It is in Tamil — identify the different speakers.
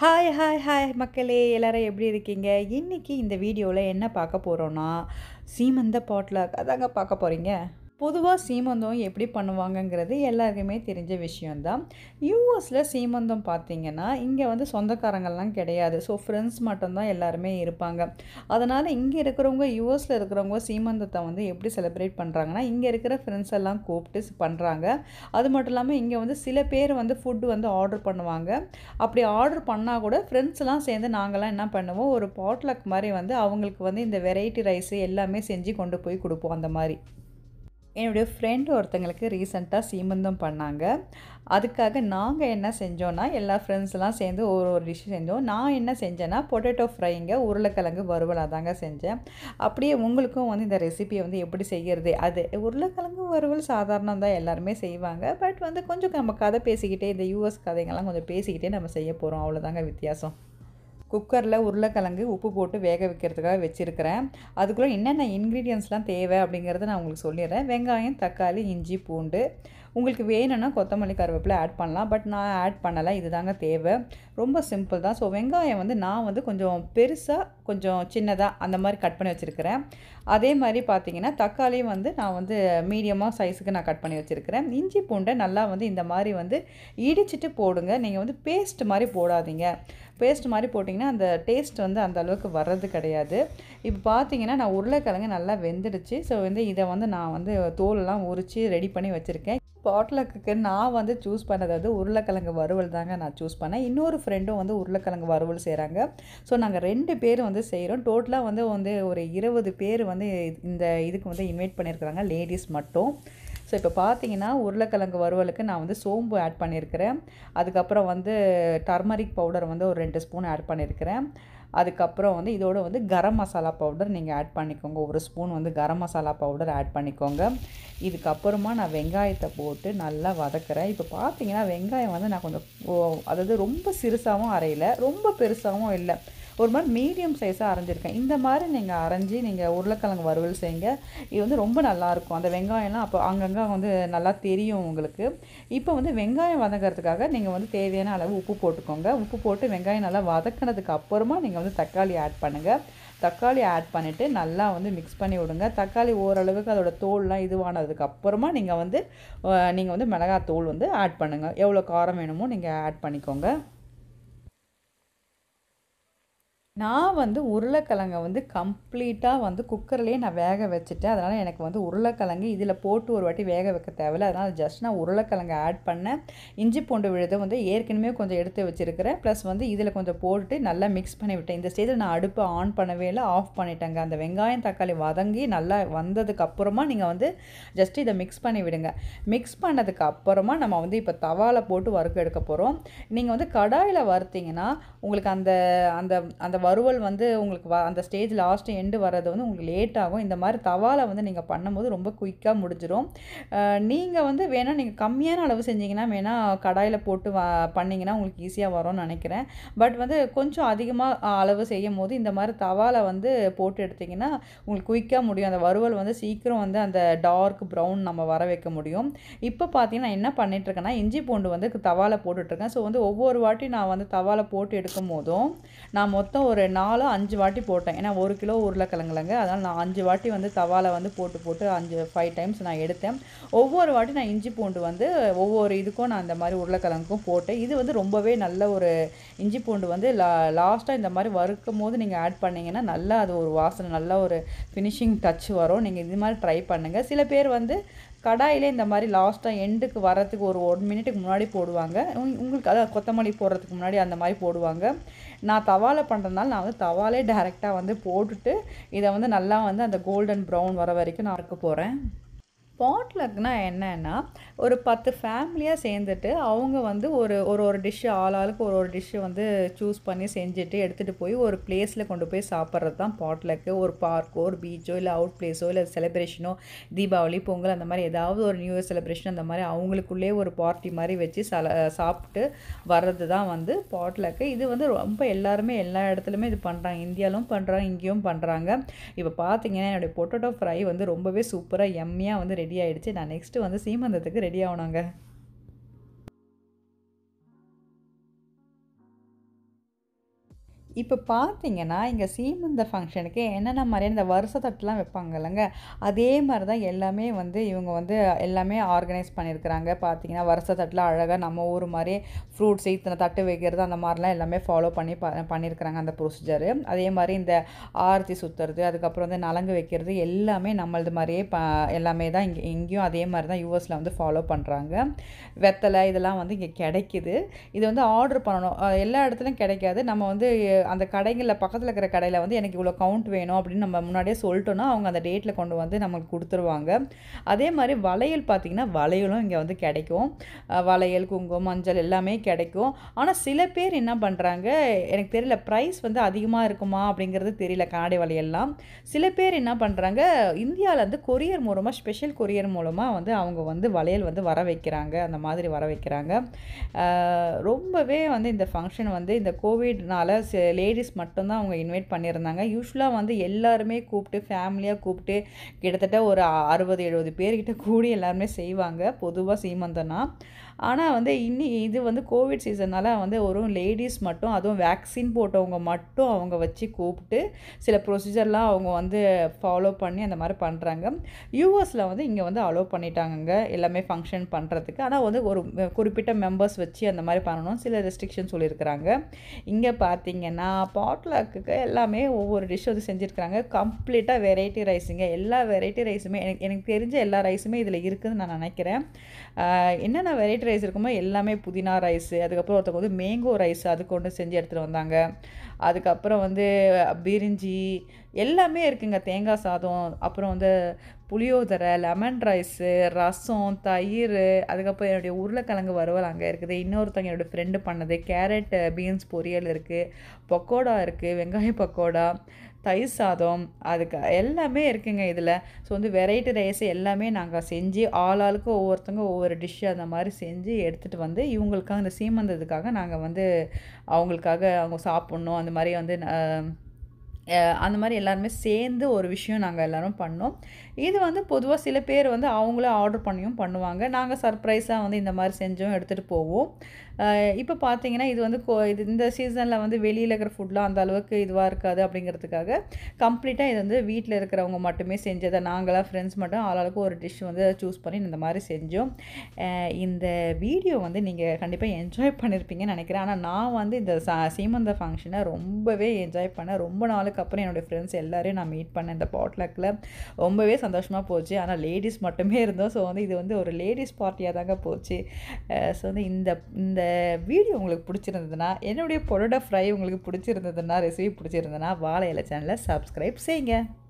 Speaker 1: ஹாய் ஹாய் ஹாய் மக்களே எல்லாரும் எப்படி இருக்கீங்க இன்றைக்கி இந்த வீடியோவில் என்ன பார்க்க போகிறோன்னா சீமந்த பாட்டில் அதாங்க பார்க்க போகிறீங்க பொதுவாக சீமந்தம் எப்படி பண்ணுவாங்கங்கிறது எல்லாருக்குமே தெரிஞ்ச விஷயந்தான் யூஎஸில் சீமந்தம் பார்த்தீங்கன்னா இங்கே வந்து சொந்தக்காரங்கள்லாம் கிடையாது ஸோ ஃப்ரெண்ட்ஸ் மட்டும்தான் எல்லாருமே இருப்பாங்க அதனால் இங்கே இருக்கிறவங்க யூஎஸில் இருக்கிறவங்க சீமந்தத்தை வந்து எப்படி செலிப்ரேட் பண்ணுறாங்கன்னா இங்கே இருக்கிற ஃப்ரெண்ட்ஸ் எல்லாம் கூப்பிட்டு பண்ணுறாங்க அது மட்டும் இல்லாமல் இங்கே வந்து சில பேர் வந்து ஃபுட்டு வந்து ஆர்டர் பண்ணுவாங்க அப்படி ஆர்டர் பண்ணால் கூட ஃப்ரெண்ட்ஸ்லாம் சேர்ந்து நாங்கள்லாம் என்ன பண்ணுவோம் ஒரு பாட்லக் மாதிரி வந்து அவங்களுக்கு வந்து இந்த வெரைட்டி ரைஸு எல்லாமே செஞ்சு கொண்டு போய் கொடுப்போம் அந்த மாதிரி என்னுடைய ஃப்ரெண்ட் ஒருத்தங்களுக்கு ரீசெண்டாக சீமந்தம் பண்ணாங்க அதுக்காக நாங்கள் என்ன செஞ்சோன்னா எல்லா ஃப்ரெண்ட்ஸ்லாம் சேர்ந்து ஒரு ஒரு டிஷ் செஞ்சோம் நான் என்ன செஞ்சேன்னா பொட்டேட்டோ ஃப்ரைங்க உருளைக்கிழங்கு வறுவல் அதாங்க செஞ்சேன் அப்படியே உங்களுக்கும் வந்து இந்த ரெசிபியை வந்து எப்படி செய்கிறது அது உருளைக்கிழங்கு வறுவல் சாதாரணம் தான் எல்லாருமே செய்வாங்க பட் வந்து கொஞ்சம் நம்ம கதை பேசிக்கிட்டே இந்த யூஎஸ் கதைங்கள்லாம் கொஞ்சம் பேசிக்கிட்டே நம்ம செய்ய போகிறோம் அவ்வளோதாங்க வித்தியாசம் குக்கரில் உருளைக்கிழங்கு உப்பு போட்டு வேக வைக்கிறதுக்காக வச்சுருக்கிறேன் அதுக்குள்ளே என்னென்ன இன்க்ரீடியன்ஸ்லாம் தேவை அப்படிங்கிறத நான் உங்களுக்கு சொல்லிடுறேன் வெங்காயம் தக்காளி இஞ்சி பூண்டு உங்களுக்கு வேணும்னா கொத்தமல்லி கருவேப்பிலை ஆட் பண்ணலாம் பட் நான் ஆட் பண்ணலை இதுதாங்க தேவை ரொம்ப சிம்பிள் தான் ஸோ வெங்காயம் வந்து நான் வந்து கொஞ்சம் பெருசாக கொஞ்சம் சின்னதாக அந்த மாதிரி கட் பண்ணி வச்சுருக்கிறேன் அதே மாதிரி பார்த்தீங்கன்னா தக்காளியும் வந்து நான் வந்து மீடியமாக சைஸுக்கு நான் கட் பண்ணி வச்சுருக்கிறேன் இஞ்சி பூண்டை நல்லா வந்து இந்த மாதிரி வந்து இடிச்சிட்டு போடுங்க நீங்கள் வந்து பேஸ்ட் மாதிரி போடாதீங்க பேஸ்ட் மாதிரி போட்டிங்கன்னா அந்த டேஸ்ட் வந்து அந்த அளவுக்கு வர்றது கிடையாது இப்போ பார்த்தீங்கன்னா நான் உருளைக்கிழங்கு நல்லா வெந்துடுச்சு ஸோ வந்து இதை வந்து நான் வந்து தோலெல்லாம் உரித்து ரெடி பண்ணி வச்சுருக்கேன் பாட்லக்கு நான் வந்து சூஸ் பண்ணது வந்து உருளைக்கிழங்கு வறுவல் தாங்க நான் சூஸ் பண்ணேன் இன்னொரு ஃப்ரெண்டும் வந்து உருளைக்கிழங்கு வறுவல் செய்கிறாங்க ஸோ நாங்கள் ரெண்டு பேர் வந்து செய்கிறோம் டோட்டலாக வந்து வந்து ஒரு இருபது பேர் வந்து இந்த இதுக்கு வந்து இன்வைட் பண்ணியிருக்கிறாங்க லேடிஸ் மட்டும் ஸோ இப்போ பார்த்தீங்கன்னா உருளைக்கிழங்கு வறுவலுக்கு நான் வந்து சோம்பு ஆட் பண்ணியிருக்கிறேன் அதுக்கப்புறம் வந்து டர்மரிக் பவுடர் வந்து ஒரு ரெண்டு ஸ்பூன் ஆட் பண்ணியிருக்கிறேன் அதுக்கப்புறம் வந்து இதோட வந்து கரம் மசாலா பவுடர் நீங்கள் ஆட் பண்ணிக்கோங்க ஒரு ஸ்பூன் வந்து கரம் மசாலா பவுடர் ஆட் பண்ணிக்கோங்க இதுக்கப்புறமா நான் வெங்காயத்தை போட்டு நல்லா வதக்குறேன் இப்போ பார்த்தீங்கன்னா வெங்காயம் வந்து நான் கொஞ்சம் அதாவது ரொம்ப சிறுசாகவும் அரையலை ரொம்ப பெருசாகவும் இல்லை ஒரு மாதிரி மீடியம் சைஸாக அரைஞ்சிருக்கேன் இந்த மாதிரி நீங்கள் அரைஞ்சி நீங்கள் உருளைக்கிழங்கு வறுவல் செய்யுங்க இது வந்து ரொம்ப நல்லாயிருக்கும் அந்த வெங்காயம்லாம் அப்போ அங்கங்கே வந்து நல்லா தெரியும் உங்களுக்கு இப்போ வந்து வெங்காயம் வதங்கிறதுக்காக நீங்கள் வந்து தேவையான அளவு உப்பு போட்டுக்கோங்க உப்பு போட்டு வெங்காயம் நல்லா வதக்கினதுக்கு அப்புறமா நீங்கள் வந்து தக்காளி ஆட் பண்ணுங்கள் தக்காளி ஆட் பண்ணிவிட்டு நல்லா வந்து மிக்ஸ் பண்ணி விடுங்க தக்காளி ஓரளவுக்கு அதோட தோல்லாம் இதுவானதுக்கு அப்புறமா நீங்கள் வந்து நீங்கள் வந்து மிளகாய் தூள் வந்து ஆட் பண்ணுங்கள் எவ்வளோ காரம் வேணுமோ நீங்கள் ஆட் பண்ணிக்கோங்க நான் வந்து உருளைக்கிழங்கை வந்து கம்ப்ளீட்டாக வந்து குக்கர்லேயே நான் வேக வச்சுட்டேன் அதனால் எனக்கு வந்து உருளைக்கிழங்கு இதில் போட்டு ஒரு வாட்டி வேக வைக்க தேவையில்ல அதனால் ஜஸ்ட் நான் உருளைக்கிழங்கை ஆட் பண்ணேன் இஞ்சி பூண்டு விழுதை வந்து ஏற்கனவே கொஞ்சம் எடுத்து வச்சுருக்கிறேன் ப்ளஸ் வந்து இதில் கொஞ்சம் போட்டு நல்லா மிக்ஸ் பண்ணி விட்டேன் இந்த ஸ்டேஜில் நான் அடுப்பை ஆன் பண்ணவே இல்லை ஆஃப் பண்ணிட்டேங்க அந்த வெங்காயம் தக்காளி வதங்கி நல்லா வந்ததுக்கு அப்புறமா நீங்கள் வந்து ஜஸ்ட் இதை மிக்ஸ் பண்ணி விடுங்க மிக்ஸ் பண்ணதுக்கு அப்புறமா நம்ம வந்து இப்போ தவாவில் போட்டு வறுக்க எடுக்க போகிறோம் நீங்கள் வந்து கடாயில் வறுத்தீங்கன்னா உங்களுக்கு அந்த அந்த அந்த வறுவல் வந்து உங்களுக்கு வ அந்த ஸ்டேஜ் லாஸ்ட்டு எண்டு வர்றது வந்து உங்களுக்கு லேட் ஆகும் இந்த மாதிரி தவாவில் வந்து நீங்கள் பண்ணும்போது ரொம்ப குயிக்காக முடிஞ்சிடும் நீங்கள் வந்து வேணால் நீங்கள் கம்மியான அளவு செஞ்சீங்கன்னா வேணால் கடாயில் போட்டு வ பண்ணிங்கன்னா உங்களுக்கு ஈஸியாக வரும்னு நினைக்கிறேன் பட் வந்து கொஞ்சம் அதிகமாக அளவு செய்யும் போது இந்த மாதிரி தவாவில் வந்து போட்டு எடுத்திங்கன்னா உங்களுக்கு குயிக்காக முடியும் அந்த வறுவல் வந்து சீக்கிரம் வந்து அந்த டார்க் ப்ரௌன் நம்ம வர வைக்க முடியும் இப்போ பார்த்தீங்கன்னா என்ன பண்ணிகிட்ருக்கேன்னா இஞ்சி பூண்டு வந்து தவாவில் போட்டுட்ருக்கேன் ஸோ வந்து ஒவ்வொரு வாட்டி நான் வந்து தவாவில் போட்டு எடுக்கும் போதும் நான் மொத்தம் ஒரு நாலு அஞ்சு வாட்டி போட்டேன் ஏன்னா ஒரு கிலோ உருளைக்கிழங்குலங்க அதனால் நான் அஞ்சு வாட்டி வந்து தவாவில் வந்து போட்டு போட்டு அஞ்சு ஃபைவ் டைம்ஸ் நான் எடுத்தேன் ஒவ்வொரு வாட்டி நான் இஞ்சி பூண்டு வந்து ஒவ்வொரு இதுக்கும் நான் அந்த மாதிரி உருளைக்கிழங்குக்கும் போட்டேன் இது வந்து ரொம்பவே நல்ல ஒரு இஞ்சி பூண்டு வந்து லா லாஸ்ட்டாக இந்த மாதிரி வறுக்கும் போது நீங்கள் ஆட் பண்ணிங்கன்னா நல்லா அது ஒரு வாசனை நல்ல ஒரு ஃபினிஷிங் டச் வரும் நீங்கள் இது மாதிரி ட்ரை பண்ணுங்கள் சில பேர் வந்து கடாயிலே இந்த மாதிரி லாஸ்ட்டாக எண்டுக்கு வரத்துக்கு ஒரு ஒன் மினிட்டுக்கு முன்னாடி போடுவாங்க உங்களுக்கு அதான் கொத்தமல்லி போடுறதுக்கு முன்னாடி அந்த மாதிரி போடுவாங்க நான் தவாவில் பண்ணுறதுனால நான் வந்து தவாலே டேரெக்டாக வந்து போட்டுட்டு இதை வந்து நல்லா வந்து அந்த கோல்டன் ப்ரௌன் வர வரைக்கும் நான் இருக்க போகிறேன் பாட்லக்னா என்னன்னா ஒரு பத்து ஃபேமிலியாக சேர்ந்துட்டு அவங்க வந்து ஒரு ஒரு ஒரு டிஷ்ஷு ஆள் ஆளுக்கு ஒரு ஒரு டிஷ்ஷு வந்து சூஸ் பண்ணி செஞ்சுட்டு எடுத்துகிட்டு போய் ஒரு பிளேஸில் கொண்டு போய் சாப்பிட்றது தான் பாட்லக்கு ஒரு பார்க்கோ ஒரு பீச்சோ இல்லை அவுட் பிளேஸோ இல்லை செலிப்ரேஷனோ தீபாவளி பொங்கல் அந்த மாதிரி ஏதாவது ஒரு நியூ இயர் செலிப்ரேஷன் அந்த மாதிரி அவங்களுக்குள்ளே ஒரு பார்ட்டி மாதிரி வச்சு சல சாப்பிட்டு வர்றது தான் வந்து பாட்லக்கு இது வந்து ரொம்ப எல்லாருமே எல்லா இடத்துலையுமே இது பண்ணுறாங்க இந்தியாவிலும் பண்ணுறாங்க இங்கேயும் பண்ணுறாங்க இப்போ பார்த்தீங்கன்னா என்னுடைய பொட்டேட்டோ ஃப்ரை வந்து ரொம்பவே சூப்பராக எம்மியாக வந்து ரெடி ஆகிடுச்சு நான் நெக்ஸ்ட்டு வந்து சீமந்தத்துக்கு ரெடி ஆகணுங்க இப்போ பார்த்தீங்கன்னா, இங்க சீமந்த ஃபங்ஷனுக்கு என்னென்ன மாதிரியான இந்த வருச தட்டுலாம் வைப்பாங்க இல்லங்க, அதே மாரி தான் எல்லாமே வந்து இவங்க வந்து எல்லாமே ஆர்கனைஸ் பண்ணியிருக்கிறாங்க. பார்த்தீங்கன்னா, வருச தட்டுல அழகா நம்ம ஊர் மாரியே ஃப்ரூட்ஸ் இத்தன தட்டு வைக்கிறது அந்த மாரிலாம் எல்லாமே ஃபாலோ பண்ணி ப பண்ணியிருக்கிறாங்க அந்த ப்ரொசீஜரு. அதே மாரி இந்த ஆரத்தி சுத்துறது, அதுக்கப்புறம் வந்து நலங்கு வைக்கிறது எல்லாமே நம்மளது மாரியே ப எல்லாமே தான் இங்க இங்கேயும் அதே மாரி தான் யுஎஸ்ல வந்து ஃபாலோ பண்றாங்க. வெத்தல இதெல்லாம் வந்து இங்க கெடைக்குது. இது வந்து ஆர்டர் பண்ணணும். அ எல்லா இடத்துலயும் கெடைக்காது. நம்ம வந்து அந்த கடைகள்ல பக்கத்துல இருக்கிற கடையில வந்து எனக்கு இவ்வளோ கவுண்ட் வேணும் அப்படின்னு நம்ம முன்னாடியே சொல்ட்டோம்னா, அவங்க அந்த டேட்ல கொண்டு வந்து நமக்கு குடுத்துருவாங்க. அதே மாரி வளையல் பார்த்தீங்கன்னா, வளையலும் இங்க வந்து கெடைக்கும். அ வளையல், குங்குமம், மஞ்சள் எல்லாமே கெடைக்கும். ஆனா சில பேர் என்ன பண்றாங்க, எனக்கு தெரியல பிரைஸ் வந்து அதிகமா இருக்குமா அப்படிங்கிறது தெரியல கண்ணாடி வளையல்லாம். சில பேர் என்ன பண்றாங்க, இந்தியாலருந்து கொரியர் மூலமா ஸ்பெஷல் கொரியர் மூலமா வந்து அவங்க வந்து வளையல் வந்து வர வைக்கிறாங்க. அந்த மாதிரி வர வைக்கிறாங்க. அ ரொம்பவே வந்து இந்த ஃபங்ஷன் வந்து இந்த கோவிட்னால ச லேடீஸ் மட்டும் தான் அவங்க இன்வைட் பண்ணியிருந்தாங்க. யூசுவலா வந்து எல்லாருமே கூப்பிட்டு ஃபேமிலியா கூப்பிட்டு கிட்டத்தட்ட ஒரு 60, 70 பேர்கிட்ட கூடி எல்லாருமே செய்வாங்க. பொதுவா சீமந்தம்னா. ஆனா வந்து இன்னி இது வந்து கோவிட் சீசன்னால வந்து வெறும் லேடீஸ் மட்டும் அதுவும் வேக்சின் போட்டவங்க மட்டும் அவங்க வச்சு கூப்பிட்டு சில ப்ரொசீஜர்லாம் அவங்க வந்து ஃபாலோ பண்ணி அந்த மாரி பண்றாங்க. யுஎஸ்ல வந்து இங்க வந்து அலோவ் பண்ணிட்டாங்கங்க. எல்லாமே ஃபங்ஷன் பண்றதுக்கு. ஆனா வந்து ஒரு குறிப்பிட்ட மெம்பர்ஸ் வச்சு அந்த மாரி பண்ணணும். சில ரெஸ்ட்ரிக்ஷன் சொல்லியிருக்கிறாங்க. இங்க பார்த்தீங்கன்னா, பாட்லக்குக்கு எல்லாமே ஒவ்வொரு டிஷ் வந்து செஞ்சிருக்கிறாங்க. கம்ப்ளீட்டா வெரைட்டி ரைஸுங்க. எல்லா வெரைட்டி ரைஸுமே எனக்கு எனக்கு தெரிஞ்ச எல்லா ரைஸுமே இதில இருக்குதுன்னு நான் நெனைக்கிறேன். அ என்னென்ன வெரைட்டி ரைஸ் இருக்குமோ எல்லாமே புதினா ரைஸு, அதுக்கப்புறம் ஒருத்தவங்க வந்து மேங்கோ ரைஸ் அதுக்கு ஒண்ணு செஞ்சு எடுத்துட்டு வந்தாங்க. அதுக்கப்புறம் வந்து பிரிஞ்சி எல்லாமே இருக்குங்க. தேங்காய் சாதம், அப்புறம் வந்து புளியோதரை, லெமன் ரைஸு, ரசம், தயிரு, அதுக்கப்புறம் என்னுடைய உருளைக்கிழங்கு வறுவல் அங்க இருக்குது. இன்னொருத்தவங்க என்னோட ஃப்ரெண்டு பண்ணது, கேரட் பீன்ஸ் பொரியல் இருக்கு, பக்கோடா இருக்கு, வெங்காய பக்கோடா, தயிர் சாதம், அதுக்கு எல்லாமே இருக்குங்க இதில. ஸோ வந்து வெரைட்டி ரைஸ் எல்லாமே நாங்க செஞ்சு ஆள் ஆளுக்கு ஒவ்வொருத்தவங்க ஒவ்வொரு டிஷ் அந்த மாரி செஞ்சு எடுத்துட்டு வந்து இவங்களுக்காக இந்த சீமந்தத்துக்காக நாங்க வந்து அவங்களுக்காக அவங்க சாப்பிடணும் அந்த மாரி வந்து அ அ அந்த மாரி எல்லாருமே சேர்ந்து ஒரு விஷயம் நாங்க எல்லாரும் பண்ணோம். இது வந்து பொதுவா சில பேர் வந்து அவங்களே ஆர்டர் பண்ணியும் பண்ணுவாங்க. நாங்க சர்ப்ரைஸா வந்து இந்த மாரி செஞ்சும் எடுத்துட்டு போவோம். அ இப்ப பார்த்தீங்கன்னா, இது வந்து கொ இது இந்த சீசன்ல வந்து வெளியில இருக்கிற ஃபுட்லாம் அந்த அளவுக்கு இதுவா இருக்காது அப்படிங்கிறதுக்காக, கம்ப்ளீட்டா இது வந்து வீட்ல இருக்கிறவங்க மட்டுமே செஞ்சத நாங்கலாம் ஃப்ரெண்ட்ஸ் மட்டும் ஆளாளுக்கு ஒரு டிஷ் வந்து சூஸ் பண்ணி இந்த மாரி செஞ்சோம். அ இந்த வீடியோ வந்து நீங்க கண்டிப்பா என்ஜாய் பண்ணியிருப்பீங்கன்னு நெனைக்கிறேன். ஆனா நான் வந்து இந்த ச சீமந்த ஃபங்ஷன ரொம்பவே என்ஜாய் பண்ணேன். ரொம்ப நாளுக்கு அப்புறம் என்னுடைய ஃப்ரெண்ட்ஸ் எல்லாரையும் நான் மீட் பண்ணேன் இந்த பாட்லக்ல. ரொம்பவே சந்தோஷமா போச்சு. ஆனா லேடீஸ் மட்டுமே இருந்தோம். ஸோ வந்து இது வந்து ஒரு லேடீஸ் பார்ட்டியா தாங்க போச்சு. அ ஸோ வந்து இந்த இந்த வீடியோ உங்களுக்கு பிடிச்சிருந்ததுன்னா, என்னுடைய பொட்டேட்டோ ஃப்ரை உங்களுக்கு பிடிச்சிருந்ததுன்னா, ரெசிபி பிடிச்சிருந்ததுன்னா, வாழை இலை சேனல சப்ஸ்கிரைப் செய்யுங்க.